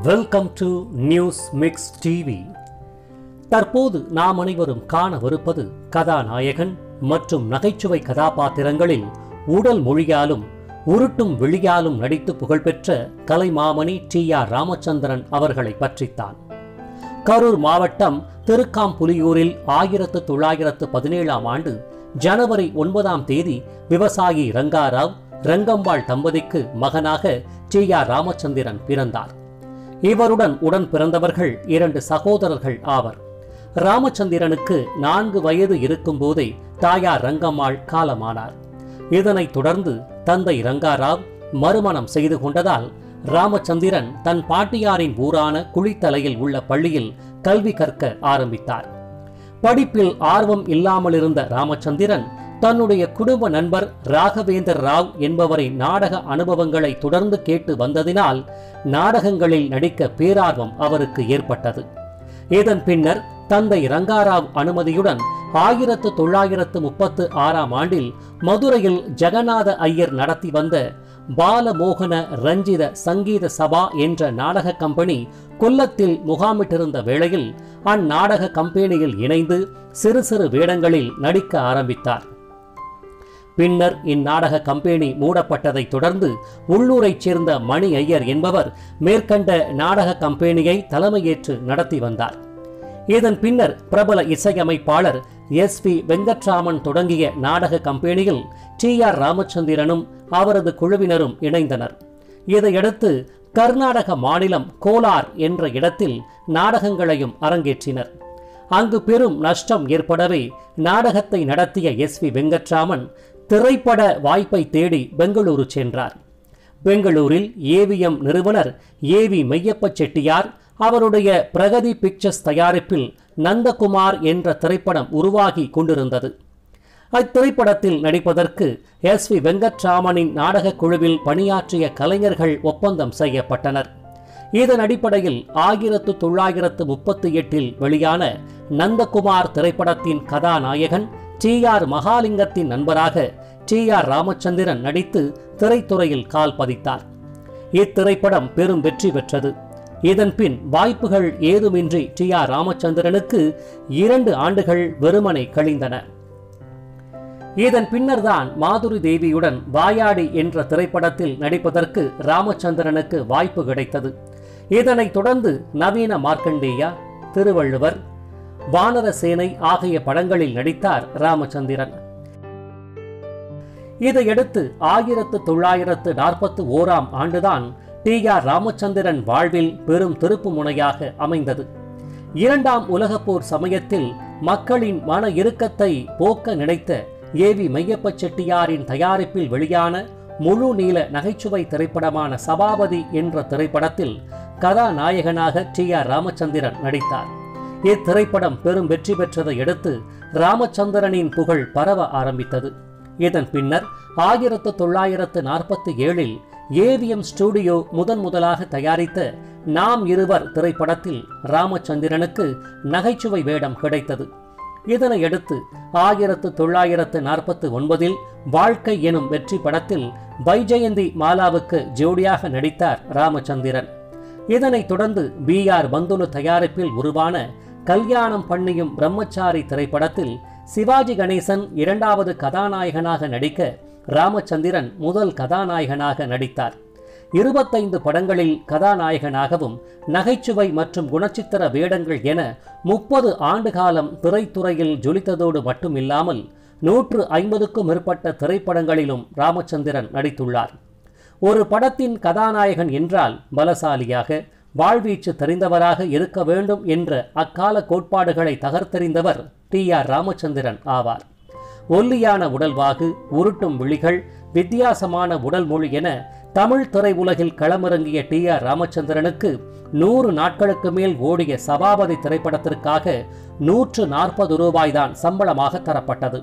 welcome to news mix TV தற்போது நாம் அனைவரும் காணவிருப்பது கதாநாயகன் மற்றும் நகைச்சுவை கதாபாத்திரங்களில் உடல் மொழியாலும் உருட்டும் விழியாலும் நடித்து புகழ்பெற்ற கலைமாமணி டி ஆர் ராமச்சந்திரன் அவர்களை பற்றித்தான் கரூர் மாவட்டம் திருக்காம்புலியூரில் ஆயிரத்து தொள்ளாயிரத்து பதினேழாம் ஆண்டு ஜனவரி ஒன்பதாம் தேதி விவசாயி ரங்காராவ் ரங்கம்பாள் தம்பதிக்கு மகனாக டி ஆர் ராமச்சந்திரன் பிறந்தார் இவருடன் உடன் பிறந்தவர்கள் இரண்டு சகோதரர்கள் ஆவர் ராமச்சந்திரனுக்கு நான்கு வயது இருக்கும்போதே தாயார் ரங்கம்மாள் காலமானார் இதனைத் தொடர்ந்து தந்தை ரங்காராவ் மறுமணம் செய்து கொண்டதால் ராமச்சந்திரன் தன் பாட்டியாரின் ஊரான குளித்தலையில் உள்ள பள்ளியில் கல்வி கற்க ஆரம்பித்தார் படிப்பில் ஆர்வம் இல்லாமல் இருந்த ராமச்சந்திரன் தன்னுடைய குடும்ப நண்பர் ராகவேந்தர் ராவ் என்பவரின் நாடக அனுபவங்களை தொடர்ந்து கேட்டு வந்ததினால் நாடகங்களில் நடிக்க பேரார்வம் அவருக்கு ஏற்பட்டது இதன் பின்னர் தந்தை ரங்காராவ் அனுமதியுடன் ஆயிரத்து தொள்ளாயிரத்து முப்பத்து ஆறாம் ஆண்டில் மதுரையில் ஜெகநாத ஐயர் நடத்தி வந்த பாலமோகன ரஞ்சித சங்கீத சபா என்ற நாடக கம்பெனி கொல்லத்தில் முகாமிட்டிருந்த வேளையில் அந்நாடக கம்பெனியில் இணைந்து சிறு சிறு வேடங்களில் நடிக்க ஆரம்பித்தார் பின்னர் இந்நாடக கம்பெனி மூடப்பட்டதைத் தொடர்ந்து உள்ளூரைச் சேர்ந்த மணி ஐயர் என்பவர் மேற்கண்ட நாடக கம்பெனியை தலைமையேற்று நடத்தி வந்தார் இதன் பின்னர் பிரபல இசையமைப்பாளர் எஸ் பி வெங்கட்ராமன் தொடங்கிய நாடக கம்பெனியில் டி ஆர் ராமச்சந்திரனும் அவரது குழுவினரும் இணைந்தனர் இதையடுத்து கர்நாடக மாநிலம் கோலார் என்ற இடத்தில் நாடகங்களையும் அரங்கேற்றினர் அங்கு பெரும் நஷ்டம் ஏற்படவே நாடகத்தை நடத்திய எஸ் வி வெங்கட்ராமன் திரைப்பட வாய்ப்பை தேடி பெங்களூரு சென்றார் பெங்களூரில் ஏவிஎம் நிறுவனர் ஏவி மெய்யப்ப செட்டியார் அவருடைய பிரகதி பிக்சர்ஸ் தயாரிப்பில் நந்தகுமார் என்ற திரைப்படம் உருவாகி கொண்டிருந்தது அத்திரைப்படத்தில் நடிப்பதற்கு எஸ் வி வெங்கட்ராமனின் நாடகக் குழுவில் பணியாற்றிய கலைஞர்கள் ஒப்பந்தம் செய்யப்பட்டனர் இதன் அடிப்படையில் ஆயிரத்து தொள்ளாயிரத்து முப்பத்தி எட்டில் வெளியான நந்தகுமார் திரைப்படத்தின் கதாநாயகன் டி ஆர் மகாலிங்கத்தின் நண்பராக டி ஆர் ராமச்சந்திரன் நடித்து திரைத்துறையில் கால் பதித்தார் இத்திரைப்படம் பெரும் வெற்றி பெற்றது இதன் பின் வாய்ப்புகள் ஏதுமின்றி டி ஆர் ராமச்சந்திரனுக்கு இரண்டு ஆண்டுகள் வெறுமனை கழிந்தன இதன் பின்னர்தான் மாதுரி தேவியுடன் வாயாடி என்ற திரைப்படத்தில் நடிப்பதற்கு ராமச்சந்திரனுக்கு வாய்ப்பு கிடைத்தது இதனைத் தொடர்ந்து நவீன மார்க்கண்டேயா திருவள்ளுவர் வானரசேனை ஆகிய படங்களில் நடித்தார் ராமச்சந்திரன் இதையடுத்து ஆயிரத்து தொள்ளாயிரத்து நாற்பத்து ஓராம் ஆண்டுதான் டி ஆர் ராமச்சந்திரன் வாழ்வில் பெரும் திருப்பு முனையாக அமைந்தது இரண்டாம் உலகப்போர் சமயத்தில் மக்களின் மன இறுக்கத்தை போக்க நினைத்த ஏவி மையப்ப செட்டியாரின் தயாரிப்பில் வெளியான முழு நீள நகைச்சுவை திரைப்படமான சபாபதி என்ற திரைப்படத்தில் கதாநாயகனாக டி ஆர் ராமச்சந்திரன் நடித்தார் இத்திரைப்படம் பெரும் வெற்றி பெற்றதை அடுத்து ராமச்சந்திரனின் புகழ் பரவ ஆரம்பித்தது இதன் பின்னர் ஆயிரத்து தொள்ளாயிரத்து நாற்பத்தி ஏழில் ஏவிஎம் ஸ்டூடியோ முதன் முதலாக தயாரித்த நாம் இருவர் திரைப்படத்தில் ராமச்சந்திரனுக்கு நகைச்சுவை வேடம் கிடைத்தது இதனையடுத்து ஆயிரத்து தொள்ளாயிரத்து நாற்பத்தி ஒன்பதில் வாழ்க்கை எனும் வெற்றி படத்தில் வைஜெயந்தி மாலாவுக்கு ஜோடியாக நடித்தார் ராமச்சந்திரன் இதனைத் தொடர்ந்து பி ஆர் பந்துலு தயாரிப்பில் உருவான கல்யாணம் பண்ணியும் பிரம்மச்சாரி திரைப்படத்தில் சிவாஜி கணேசன் இரண்டாவது கதாநாயகனாக நடிக்க ராமச்சந்திரன் முதல் கதாநாயகனாக நடித்தார் இருபத்தைந்து படங்களில் கதாநாயகனாகவும் நகைச்சுவை மற்றும் குணச்சித்திர வேடங்கள் என முப்பது ஆண்டு காலம் திரைத்துறையில் ஜொலித்ததோடு மட்டுமில்லாமல் நூற்று ஐம்பதுக்கும் மேற்பட்ட திரைப்படங்களிலும் ராமச்சந்திரன் நடித்துள்ளார் ஒரு படத்தின் கதாநாயகன் என்றால் பலசாலியாக வாழ்வீச்சு தெரிந்தவராக இருக்க வேண்டும் என்ற அக்கால கோட்பாடுகளை தகர்த்தெறிந்தவர் டி ஆர் ராமச்சந்திரன் ஆவார் ஒல்லியான உடல்வாகு உருட்டும் விழிகள் வித்தியாசமான உடல் மொழி என தமிழ் திரையுலகில் களமிறங்கிய டி ஆர் ராமச்சந்திரனுக்கு நூறு நாட்களுக்கு மேல் ஓடிய சபாபதி திரைப்படத்திற்காக நூற்று நாற்பது ரூபாய்தான் சம்பளமாக தரப்பட்டது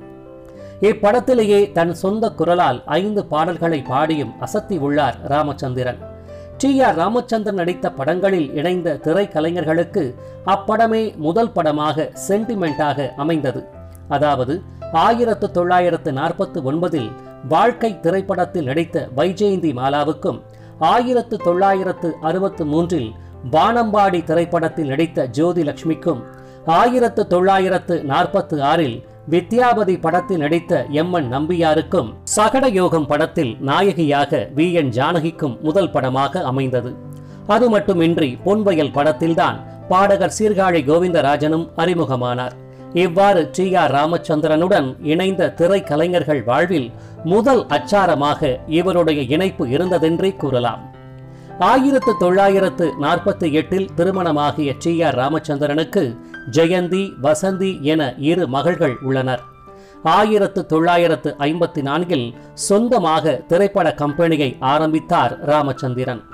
இப்படத்திலேயே தன் சொந்த குரலால் ஐந்து பாடல்களை பாடியும் அசத்தி உள்ளார் ராமச்சந்திரன் டி ஆர் ராமச்சந்திரன் நடித்த படங்களில் இணைந்த திரைக்கலைஞர்களுக்கு அப்படமே முதல் படமாக சென்டிமெண்டாக அமைந்தது அதாவது ஆயிரத்து தொள்ளாயிரத்து நாற்பத்தி ஒன்பதில் வாழ்க்கை திரைப்படத்தில் நடித்த வைஜெயந்தி மாலாவுக்கும் ஆயிரத்து தொள்ளாயிரத்து அறுபத்து மூன்றில் வானம்பாடி திரைப்படத்தில் நடித்த ஜோதி லட்சுமிக்கும் ஆயிரத்து தொள்ளாயிரத்து நாற்பத்து ஆறில் வித்யாபதி படத்தில் நடித்த எம் என் நம்பியாருக்கும் சகடயோகம் படத்தில் நாயகியாக வி என் ஜானகிக்கும் முதல் படமாக அமைந்தது அது மட்டுமின்றி பொன்வயல் படத்தில்தான் பாடகர் சீர்காழி கோவிந்தராஜனும் அறிமுகமானார் இவ்வாறு டி ஆர் ராமச்சந்திரனுடன் இணைந்த திரைக்கலைஞர்கள் வாழ்வில் முதல் அச்சாரமாக இவருடைய இணைப்பு இருந்ததென்றே கூறலாம் ஆயிரத்து தொள்ளாயிரத்து நாற்பத்தி எட்டில் திருமணமாகிய டி ஆர் ராமச்சந்திரனுக்கு ஜெயந்தி வசந்தி என இரு மகள்கள் உள்ளனர் ஆயிரத்து தொள்ளாயிரத்து ஐம்பத்தி நான்கில் சொந்தமாக திரைப்பட கம்பெனியை ஆரம்பித்தார் ராமச்சந்திரன்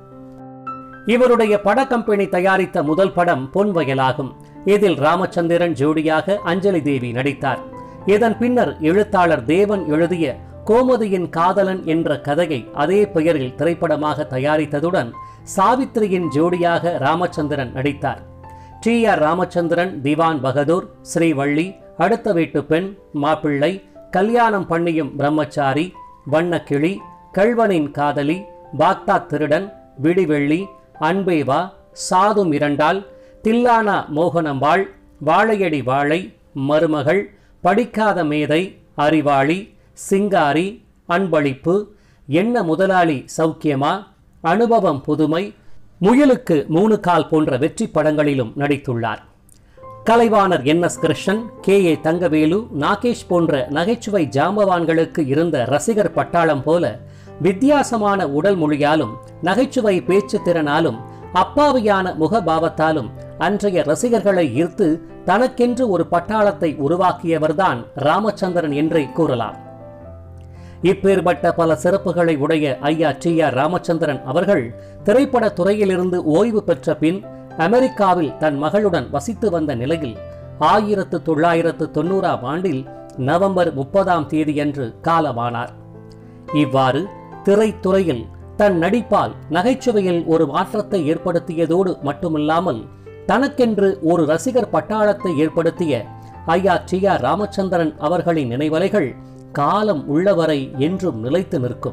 இவருடைய பட கம்பெனி தயாரித்த முதல் படம் பொன்வயலாகும் இதில் ராமச்சந்திரன் ஜோடியாக அஞ்சலி தேவி நடித்தார் இதன் பின்னர் எழுத்தாளர் தேவன் எழுதிய கோமதியின் காதலன் என்ற கதையை அதே பெயரில் திரைப்படமாக தயாரித்ததுடன் சாவித்திரியின் ஜோடியாக ராமச்சந்திரன் நடித்தார் டி ஆர் ராமச்சந்திரன் திவான் பகதூர் ஸ்ரீவள்ளி அடுத்த வீட்டு பெண் மாப்பிள்ளை கல்யாணம் பண்ணியும் பிரம்மச்சாரி வண்ணக்கிளி கள்வனின் காதலி பாக்தாத் திருடன் விடிவெள்ளி அன்பேவா சாது மிரண்டால் தில்லானா மோகனம்பாள் வாழையடி வாழை மருமகள் படிக்காத மேதை அறிவாளி சிங்காரி அன்பளிப்பு என்ன முதலாளி சௌக்கியமா அனுபவம் புதுமை முயலுக்கு மூணு கால் போன்ற வெற்றி படங்களிலும் நடித்துள்ளார் Kalaivanar N S Krishnan K A Thangavelu Nagesh போன்ற நகைச்சுவை ஜாம்பவான்களுக்கு இருந்த ரசிகர் பட்டாளம் போல வித்தியாசமான உடல் மொழியாலும் நகைச்சுவை பேச்சு திறனாலும் அப்பாவியான முகபாவத்தாலும் அன்றைய ரசிகர்களை ஈர்த்து தனக்கென்று ஒரு பட்டாளத்தை உருவாக்கியவர்தான் ராமச்சந்திரன் என்றே கூறலாம் இப்பேற்பட்ட பல சிறப்புகளை உடைய ஐயா டி ஆர் ராமச்சந்திரன் அவர்கள் திரைப்பட துறையிலிருந்து ஓய்வு பெற்ற பின் அமெரிக்காவில் தன் மகளுடன் வசித்து வந்த நிலையில் ஆயிரத்து தொள்ளாயிரத்து தொண்ணூறாம் ஆண்டில் நவம்பர் முப்பதாம் தேதியன்று காலமானார் இவ்வாறு திரைத்துறையில் தன் நடிப்பால் நகைச்சுவையில் ஒரு மாற்றத்தை ஏற்படுத்தியதோடு மட்டுமில்லாமல் தனக்கென்று ஒரு ரசிகர் பட்டாளத்தை ஏற்படுத்திய ஐயா டி ஆர் ராமச்சந்திரன் அவர்களின் நினைவலைகள் காலம் உள்ளவரை என்றும் நிலைத்து நிற்கும்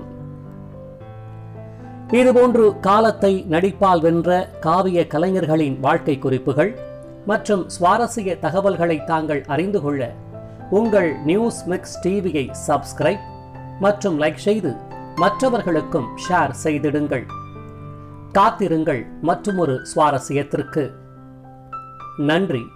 இதுபோன்று காலத்தை நடிப்பால் வென்ற காவிய கலைஞர்களின் வாழ்க்கை குறிப்புகள் மற்றும் சுவாரஸ்ய தகவல்களை தாங்கள் அறிந்து கொள்ள உங்கள் நியூஸ் மிக்ஸ் டிவியை சப்ஸ்கிரைப் மற்றும் லைக் செய்து மற்றவர்களுக்கும் ஷேர் செய்திடுங்கள் காத்திருங்கள் மற்றுமொரு சுவாரஸ்யத்திற்கு நன்றி